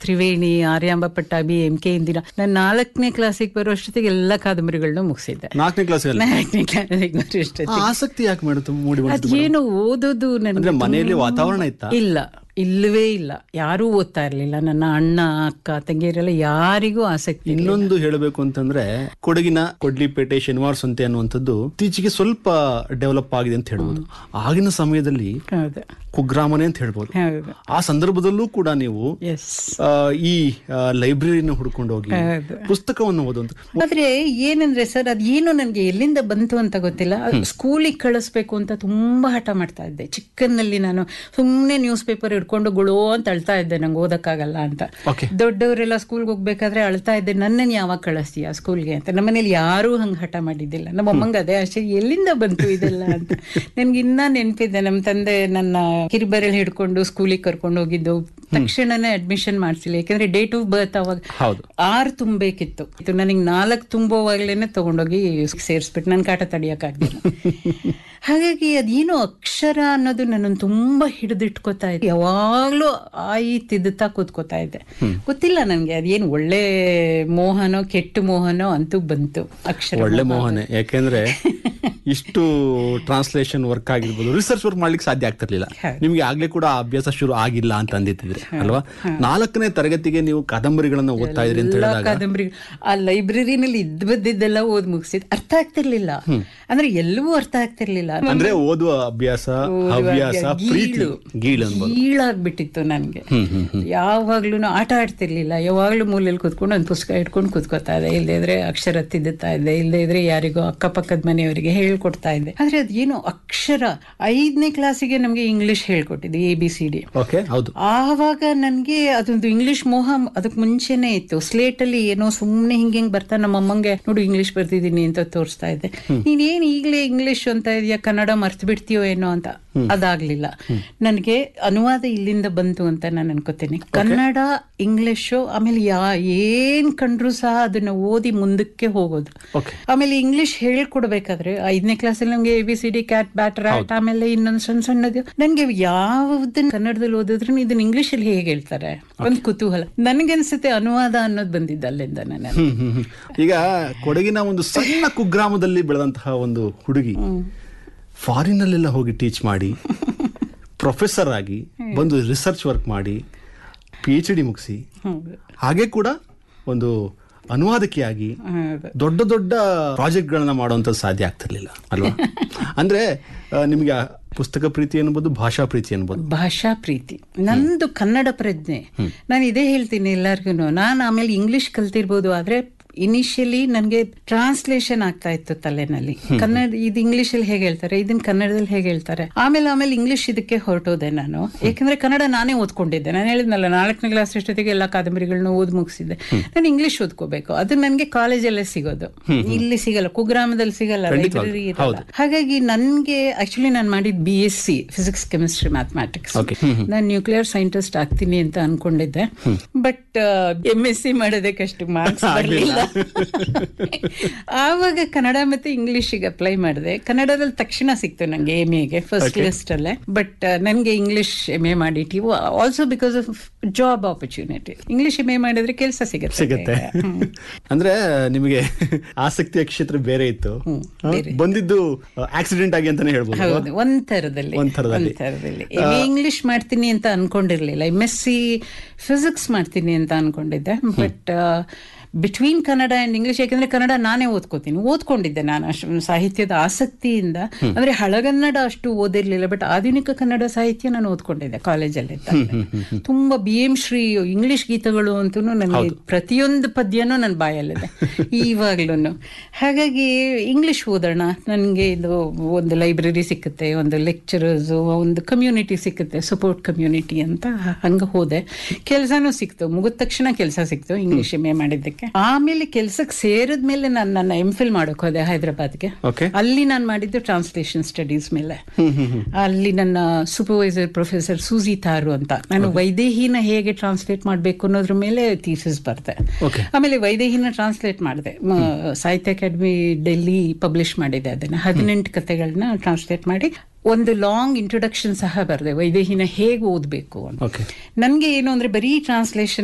Triveni Aryamba Pattabhi M K Indira ನಾನು ನಾಲ್ಕನೇ ಕ್ಲಾಸಿಗೆ ಬರೋಷ್ಟೊತ್ತಿಗೆ ಎಲ್ಲ ಕಾದಂಬರಿಗಳನ್ನ ಮುಗಿಸಿದ್ದೆ ನಾಲ್ಕನೇ ಕ್ಲಾಸ್ ನಾಲ್ಕನೇ ಕ್ಲಾಸಿಗೆ ಬರೋಷ್ಟೊತ್ತಿಗೆ ಆಸಕ್ತಿ ಯಾಕೆ ಮಾಡುತ್ತೆ ಮೂಡಿ ಬಂತು ಅದೇನು ಓದೋದು ಅಂದ್ರೆ ನನಗೆ ಮನೆಯಲ್ಲಿ ವಾತಾವರಣ ಇತ್ತಾ ಇಲ್ಲ ಇಲ್ಲವೇ ಇಲ್ಲ ಯಾರೂ ಓದ್ತಾ ಇರ್ಲಿಲ್ಲ ನನ್ನ ಅಣ್ಣ ಅಕ್ಕ ತಂಗಿಯರೆಲ್ಲ ಯಾರಿಗೂ ಆಸಕ್ತಿ ಇಲ್ಲ ಇನ್ನೊಂದು ಹೇಳಬೇಕು ಅಂತಂದ್ರೆ ಕೊಡಗಿನ ಕೊಡ್ಲಿಪೇಟೆ ಶನಿವಾರ ಸಂತೆ ಅನ್ನುವಂಥದ್ದು ಇತ್ತೀಚೆಗೆ ಸ್ವಲ್ಪ ಡೆವಲಪ್ ಆಗಿದೆ ಅಂತ ಹೇಳ್ಬೋದು ಆಗಿನ ಸಮಯದಲ್ಲಿ ಹೌದು ಕುಗ್ರಾಮನೆ ಅಂತ ಹೇಳ್ಬೋದು ಹೌದು ಆ ಸಂದರ್ಭದಲ್ಲೂ ಕೂಡ ನೀವು ಎಸ್ ಆ, ಈ ಲೈಬ್ರರಿನ ಹುಡ್ಕೊಂಡು ಹೋಗಿ ಹೌದು. ಪುಸ್ತಕವನ್ನು ಓದುವಂತ ಆದ್ರೆ ಏನಂದ್ರೆ ಸರ್ ಅದೇನು ನನ್ಗೆ ಎಲ್ಲಿಂದ ಬಂತು ಅಂತ ಗೊತ್ತಿಲ್ಲ ಸ್ಕೂಲಿಗೆ ಕಳಿಸ್ಬೇಕು ಅಂತ ತುಂಬಾ ಹಠ ಮಾಡ್ತಾ ಇದ್ದೆ ಚಿಕ್ಕನ್ನಲ್ಲಿ ನಾನು ಸುಮ್ಮನೆ ನ್ಯೂಸ್ ಪೇಪರ್ ಹಿಡ್ಕೊಂಡು ಗುಳೋ ಅಂತ ಅಳ್ತಾ ಇದ್ದೆ ನಂಗೆ ಓದಕ್ಕಾಗಲ್ಲ ಅಂತ Okay. ದೊಡ್ಡವರೆಲ್ಲ ಸ್ಕೂಲ್ಗೆ ಹೋಗ್ಬೇಕಾದ್ರೆ ಅಳ್ತಾ ಇದ್ದೆ ನನ್ನನ್ನು ಯಾವಾಗ ಕಳಿಸ್ತೀಯ ಸ್ಕೂಲ್ಗೆ ಅಂತ ನಮ್ಮನೇಲಿ ಯಾರೂ ಹಂಗೆ ಹಠ ಮಾಡಿದ್ದಿಲ್ಲ ನಮ್ಮ ಅಮ್ಮಂಗೆ ಅದೇ ಅಷ್ಟೇ ಎಲ್ಲಿಂದ ಬಂತು ಇದೆಲ್ಲ ಅಂತ ನನ್ಗೆ ಇನ್ನ ನೆನಪಿದೆ ನಮ್ಮ ತಂದೆ ನನ್ನ ಕಿರಿಬರಲ್ಲಿ ಹಿಡ್ಕೊಂಡು ಸ್ಕೂಲಿಗೆ ಕರ್ಕೊಂಡು ಹೋಗಿದ್ದು ತಕ್ಷಣನೇ ಅಡ್ಮಿಷನ್ ಮಾಡಿಸಿಲ್ಲ ಯಾಕಂದ್ರೆ ಡೇಟ್ ಆಫ್ ಬರ್ತ್ ಅವಾಗ ಹೌದು ಆರು ತುಂಬಬೇಕಿತ್ತು ಇದು ನನಗೆ ನಾಲ್ಕು ತುಂಬುವಾಗ್ಲೇನೆ ತಗೊಂಡೋಗಿ ಸೇರಿಸ್ಬಿಟ್ಟು ನನ್ನ ಕಾಟ ತಡಿಯಕ್ಕಾಗ್ಲಿಲ್ಲ ಹಾಗಾಗಿ ಅದೇನೋ ಅಕ್ಷರ ಅನ್ನೋದು ನನ್ನನ್ನು ತುಂಬಾ ಹಿಡಿದಿಟ್ಕೋತಾ ಇದ್ದೆ ಯಾವಾಗ್ಲೂ ಆಯಿ ತಿದ್ದುತ್ತಾ ಕೂತ್ಕೋತಾ ಇದ್ದೆ ಗೊತ್ತಿಲ್ಲ ನನಗೆ ಅದೇನು ಒಳ್ಳೆ ಮೋಹನೋ ಕೆಟ್ಟ ಮೋಹನೋ ಅಂತೂ ಬಂತು ಅಕ್ಷರ ಒಳ್ಳೆ ಮೋಹನೆ ಯಾಕೆಂದ್ರೆ ಇಷ್ಟು ಟ್ರಾನ್ಸ್ಲೇಷನ್ ವರ್ಕ್ ಆಗಿರ್ಬೋದು ರಿಸರ್ಚ್ ವರ್ಕ್ ಮಾಡ್ಲಿಕ್ಕೆ ಸಾಧ್ಯ ಆಗ್ತಿರ್ಲಿಲ್ಲ ಹೌದು. ನಿಮ್ಗೆ ಆಗ್ಲೇ ಕೂಡ ಆ ಅಭ್ಯಾಸ ಶುರು ಆಗಿಲ್ಲ ಅಂತ ಅಂದಿತ್ತಿದ್ರೆ ಅಲ್ವಾ ನಾಲ್ಕನೇ ತರಗತಿಗೆ ನೀವು ಕಾದಂಬರಿಗಳನ್ನ ಓದ್ತಾ ಇದ್ರಿ ಅಂತ ಎಲ್ಲ ಹೇಳಿದಾಗ ಕಾದಂಬರಿ ಆ ಲೈಬ್ರರಿನಲ್ಲಿ ಇದ್ ಬದ್ದಿದ್ದೆಲ್ಲ ಓದ್ ಮುಗಿಸಿದ್ ಅರ್ಥ ಆಗ್ತಿರ್ಲಿಲ್ಲ ಅಂದ್ರೆ ಎಲ್ಲವೂ ಅರ್ಥ ಆಗ್ತಿರ್ಲಿಲ್ಲ ಅಂದ್ರೆ ಓದುವ ಅಭ್ಯಾಸ ಹವ್ಯಾಸ ಪ್ರೀತಿ ಗೀಳು ಅನ್ಬೋದು ಗೀಳಾಗ್ಬಿಟ್ಟಿತ್ತು ನನ್ಗೆ ಯಾವಾಗ್ಲೂ ಆಟ ಆಡ್ತಿರ್ಲಿಲ್ಲ ಯಾವಾಗ್ಲೂ ಮೂಲೆಯಲ್ಲಿ ಕೂತ್ಕೊಂಡು ಒಂದು ಪುಸ್ತಕ ಇಟ್ಕೊಂಡು ಕೂತ್ಕೋತಾ ಇದ್ದೆ ಇಲ್ಲದೆ ಇದ್ರೆ ಅಕ್ಷರ ತಿದ್ದುತ್ತಾ ಇದ್ದೆ ಇಲ್ಲದೆ ಇದ್ರೆ ಯಾರಿಗೋ ಅಕ್ಕಪಕ್ಕದ ಮನೆಯವರಿಗೆ ಹೇಳ್ಕೊಡ್ತಾ ಇದ್ದೆ ಆದ್ರೆ ಅದೇನು ಅಕ್ಷರ ಐದನೇ ಕ್ಲಾಸಿಗೆ ನಮ್ಗೆ ಇಂಗ್ಲಿಷ್ ಹೇಳ್ಕೊಟ್ಟಿದ್ದು A B C D okay ಹೌದು ಆವಾಗ ನನ್ಗೆ ಅದೊಂದು ಇಂಗ್ಲಿಷ್ ಮೋಹ ಅದಕ್ಕೆ ಮುಂಚೆನೆ ಇತ್ತು ಸ್ಲೇಟ್ ಅಲ್ಲಿ ಏನೋ ಸುಮ್ನೆ ಹಿಂಗೆ ಹಿಂಗ್ ಬರ್ತಾ ನಮ್ಮ ಅಮ್ಮಂಗೆ ನೋಡು ಇಂಗ್ಲಿಷ್ ಬರ್ತಿದ್ದೀನಿ ಅಂತ ತೋರಿಸ್ತಾ ಇದ್ದೆ ನೀನೇನ್ ಈಗ್ಲೇ ಇಂಗ್ಲಿಷ್ ಅಂತ ಇದೆಯಾ ಕನ್ನಡ ಮರ್ತು ಬಿಡ್ತೀಯೋ ಏನೋ ಅಂತ ಅದಾಗ್ಲಿಲ್ಲ ನನ್ಗೆ ಅನುವಾದ ಇಲ್ಲಿಂದ ಬಂತು ಅಂತ ನಾನು ಅನ್ಕೋತೀನಿ ಕನ್ನಡ ಇಂಗ್ಲಿಷು ಆಮೇಲೆ ಯಾ ಏನ್ ಕಂಡ್ರು ಸಹ ಅದನ್ನ ಓದಿ ಮುಂದಕ್ಕೆ ಹೋಗೋದು ಓಕೆ ಆಮೇಲೆ ಇಂಗ್ಲಿಷ್ ಹೇಳ್ಕೊಡ್ಬೇಕಾದ್ರೆ ಐದನೇ ಕ್ಲಾಸಲ್ಲಿ ನಮ್ಗೆ A B C D cat bat rat ಆಮೇಲೆ ಇನ್ನೊಂದು ಸಣ್ಣ ಸಣ್ಣದು ನನ್ಗೆ ಯಾವ್ದನ್ನ ಕನ್ನಡದಲ್ಲಿ ಓದಿದ್ರು ಇದನ್ನ ಇಂಗ್ಲಿಷ್ ಅಲ್ಲಿ ಹೇಗೆ ಹೇಳ್ತಾರೆ ಒಂದ್ ಕುತೂಹಲ ನನ್ಗನ್ಸುತ್ತೆ ಅನುವಾದ ಅನ್ನೋದು ಬಂದಿದ್ದು ಅಲ್ಲಿಂದ ನಾನು ಹ್ಮ್, ಹ್ಮ್, ಹ್ಮ್. ಈಗ ಕೊಡಗಿನ ಒಂದು ಸಣ್ಣ ಕುಗ್ರಾಮದಲ್ಲಿ ಬೆಳೆದಂತಹ ಒಂದು ಹುಡುಗಿ ಫಾರಿನಲ್ಲೆಲ್ಲ ಹೋಗಿ ಟೀಚ್ ಮಾಡಿ ಪ್ರೊಫೆಸರ್ ಆಗಿ ಬಂದು ರಿಸರ್ಚ್ ವರ್ಕ್ ಮಾಡಿ ಪಿ ಎಚ್ ಡಿ ಮುಗಿಸಿ ಹೌದು ಹಾಗೆ ಕೂಡ ಒಂದು ಅನುವಾದಕಿಯಾಗಿ ಹೌದು. ದೊಡ್ಡ ದೊಡ್ಡ ಪ್ರಾಜೆಕ್ಟ್ ಗಳನ್ನ ಮಾಡುವಂಥದ್ದು ಸಾಧ್ಯ ಆಗ್ತಿರ್ಲಿಲ್ಲ ಅಲ್ವಾ ಅಂದ್ರೆ ಆ, ನಿಮ್ಗೆ ಆ ಪುಸ್ತಕ ಪ್ರೀತಿ ಅನ್ಬೋದು ಭಾಷಾ ಪ್ರೀತಿ ಅನ್ಬೋದು ಭಾಷಾ ಪ್ರೀತಿ ನಂದು ಕನ್ನಡ ಪ್ರಜ್ಞೆ ನಾನು ಇದೇ ಹೇಳ್ತೀನಿ ಎಲ್ಲರಿಗೂ ನಾನು ಆಮೇಲೆ ಇಂಗ್ಲಿಷ್ ಕಲ್ತಿರ್ಬೋದು ಆದ್ರೆ ಇನಿಷಿಯಲಿ ನನಗೆ ಟ್ರಾನ್ಸ್ಲೇಷನ್ ಆಗ್ತಾ ಇತ್ತು ತಲೆನಲ್ಲಿ ಕನ್ನಡ ಇದು ಇಂಗ್ಲಿಷ್ ಅಲ್ಲಿ ಹೇಗೆ ಹೇಳ್ತಾರೆ ಇದನ್ನ ಕನ್ನಡದಲ್ಲಿ ಹೇಗೆ ಹೇಳ್ತಾರೆ ಆಮೇಲೆ ಆಮೇಲೆ ಇಂಗ್ಲಿಷ್ ಇದಕ್ಕೆ ಹೊರಟೋದೆ ನಾನು ಯಾಕಂದ್ರೆ ಕನ್ನಡ ನಾನೇ ಓದ್ಕೊಂಡಿದ್ದೆ ನಾನು ಹೇಳಿದ್ನಲ್ಲ ನಾಲ್ಕನೇ ಕ್ಲಾಸ್ ಅಷ್ಟೊತ್ತಿಗೆ ಎಲ್ಲ ಕಾದಂಬರಿಗಳನ್ನ ಓದ್ ಮುಗಿಸಿದ್ದೆ ನಾನು ಇಂಗ್ಲಿಷ್ ಓದ್ಕೋಬೇಕು ಅದು ನನಗೆ ಕಾಲೇಜಲ್ಲೇ ಸಿಗೋದು ಇಲ್ಲಿ ಸಿಗಲ್ಲ ಕುಗ್ರಾಮದಲ್ಲಿ ಸಿಗಲ್ಲ ಲೈಬ್ರರಿ ಇರಲ್ಲ ಹಾಗಾಗಿ ನನ್ಗೆ ಆಕ್ಚುಲಿ ನಾನು ಮಾಡಿದ್ B S C physics chemistry mathematics Okay. ನಾನು ನ್ಯೂಕ್ಲಿಯರ್ ಸೈಂಟಿಸ್ಟ್ ಆಗ್ತೀನಿ ಅಂತ ಅನ್ಕೊಂಡಿದ್ದೆ ಬಟ್ ಎಂ ಎಸ್ ಸಿ ಮಾಡೋದಕ್ಕೆ ಅಷ್ಟು ಮಾರ್ಕ್ಸ್ ಬರಲಿಲ್ಲ ಆವಾಗ ಕನ್ನಡ ಮತ್ತೆ ಇಂಗ್ಲಿಷಿಗೆ ಅಪ್ಲೈ ಮಾಡಿದೆ ಕನ್ನಡದಲ್ಲಿ ತಕ್ಷಣ ಸಿಕ್ತು ನಂಗೆ ಎಮ್ ಎಗೆ ಫಸ್ಟ್ ಲಿಸ್ಟ್ ಅಲ್ಲೇ ಬಟ್ ನನಗೆ ಇಂಗ್ಲಿಷ್ ಎಮ್ ಎ ಮಾಡಿಟ್ಟು also because of job opportunity English M A ಮಾಡಿದ್ರೆ ಕೆಲಸ ಸಿಗುತ್ತೆ ಸಿಗುತ್ತೆ ಅಂದ್ರೆ ನಿಮಗೆ ಆಸಕ್ತಿಯ ಕ್ಷೇತ್ರ ಬೇರೆ ಇತ್ತು ಆ, ಬಂದಿದ್ದು ಆಕ್ಸಿಡೆಂಟ್ ಆಗಿ ಅಂತಾನೆ ಹೇಳ್ಬೋದು ಹೌದು ಒಂದ್ ಥರದಲ್ಲಿ ಒಂದ್ ಥರದಲ್ಲಿ. ಒಂದ್ ಥರದಲ್ಲಿ ಇಂಗ್ಲಿಷ್ ಮಾಡ್ತೀನಿ ಅಂತ ಅನ್ಕೊಂಡಿರ್ಲಿಲ್ಲ ಎಂ ಎಸ್ ಸಿ ಫಿಸಿಕ್ಸ್ ಮಾಡ್ತೀನಿ ಅಂತ ಅನ್ಕೊಂಡಿದ್ದೆ but between Kannada and English ಯಾಕಂದ್ರೆ ಕನ್ನಡ ನಾನೇ ಓದ್ಕೋತೀನಿ ಓದ್ಕೊಂಡಿದ್ದೆ ನಾನು ಅಷ್ಟು ಸಾಹಿತ್ಯದ ಆಸಕ್ತಿಯಿಂದ ಅಂದ್ರೆ ಹಳಗನ್ನಡ ಅಷ್ಟು ಓದಿರ್ಲಿಲ್ಲ ಬಟ್ ಆಧುನಿಕ ಕನ್ನಡ ಸಾಹಿತ್ಯ ನಾನು ಓದ್ಕೊಂಡಿದ್ದೆ ಕಾಲೇಜಲ್ಲಿ ತುಂಬಾ ಬಿ ಎಂ ಶ್ರೀ ಇಂಗ್ಲಿಷ್ ಗೀತಗಳು ಅಂತೂ ನನಗೆ ಪ್ರತಿಯೊಂದು ಪದ್ಯನೂ ನನ್ನ ಬಾಯಲ್ಲಿದೆ ಇವಾಗ್ಲೂ ಹಾಗಾಗಿ ಇಂಗ್ಲಿಷ್ ಓದೋಣ ನನಗೆ ಇದು ಒಂದು ಲೈಬ್ರರಿ ಸಿಕ್ಕುತ್ತೆ ಒಂದು ಲೆಕ್ಚರರ್ಸ್ ಒಂದು ಕಮ್ಯುನಿಟಿ ಸಿಕ್ಕುತ್ತೆ ಸಪೋರ್ಟ್ ಕಮ್ಯುನಿಟಿ ಅಂತ ಹಂಗ ಹೋದೆ ಕೆಲಸನೂ ಸಿಕ್ತು ಮುಗಿದ ತಕ್ಷಣ ಕೆಲಸ ಸಿಕ್ತು ಇಂಗ್ಲಿಷ್ ಎಮ್ ಎ ಮಾಡಿದ್ದಕ್ಕೆ ಆಮೇಲೆ ಕೆಲ್ಸಕ್ಕೆ ಸೇರಿದ್ಮೇಲೆ ನಾನು ನನ್ನ ಎಂ ಫಿಲ್ ಮಾಡಕ್ ಹೋದೆ ಹೈದರಾಬಾದ್ಗೆ ಓಕೆ ಅಲ್ಲಿ ನಾನು ಮಾಡಿದ್ದು ಟ್ರಾನ್ಸ್ಲೇಷನ್ ಸ್ಟಡೀಸ್ ಮೇಲೆ ಅಲ್ಲಿ ನನ್ನ ಸೂಪರ್ವೈಸರ್ ಪ್ರೊಫೆಸರ್ ಸೂಜಿ ತಾರು ಅಂತ ನಾನು ವೈದೇಹಿನ ಹೇಗೆ ಟ್ರಾನ್ಸ್ಲೇಟ್ ಮಾಡಬೇಕು ಅನ್ನೋದ್ರ ಮೇಲೆ ಥೀಸಿಸ್ ಬರ್ದೆ Okay. ಆಮೇಲೆ ವೈದೇಹಿನ ಟ್ರಾನ್ಸ್ಲೇಟ್ ಮಾಡಿದೆ ಸಾಹಿತ್ಯ ಅಕಾಡೆಮಿ ಡೆಲ್ಲಿ ಪಬ್ಲಿಷ್ ಮಾಡಿದೆ ಅದನ್ನ ಹದಿನೆಂಟು ಕಥೆಗಳನ್ನ ಟ್ರಾನ್ಸ್ಲೇಟ್ ಮಾಡಿ ಒಂದು ಲಾಂಗ್ ಇಂಟ್ರೊಡಕ್ಷನ್ ಸಹ ಬರ್ದೆ ವೈದೇಹಿನ ಹೇಗೆ ಓದಬೇಕು ಅಂತ ಓಕೆ ನನ್ಗೆ ಏನು ಅಂದ್ರೆ ಬರೀ ಟ್ರಾನ್ಸ್ಲೇಷನ್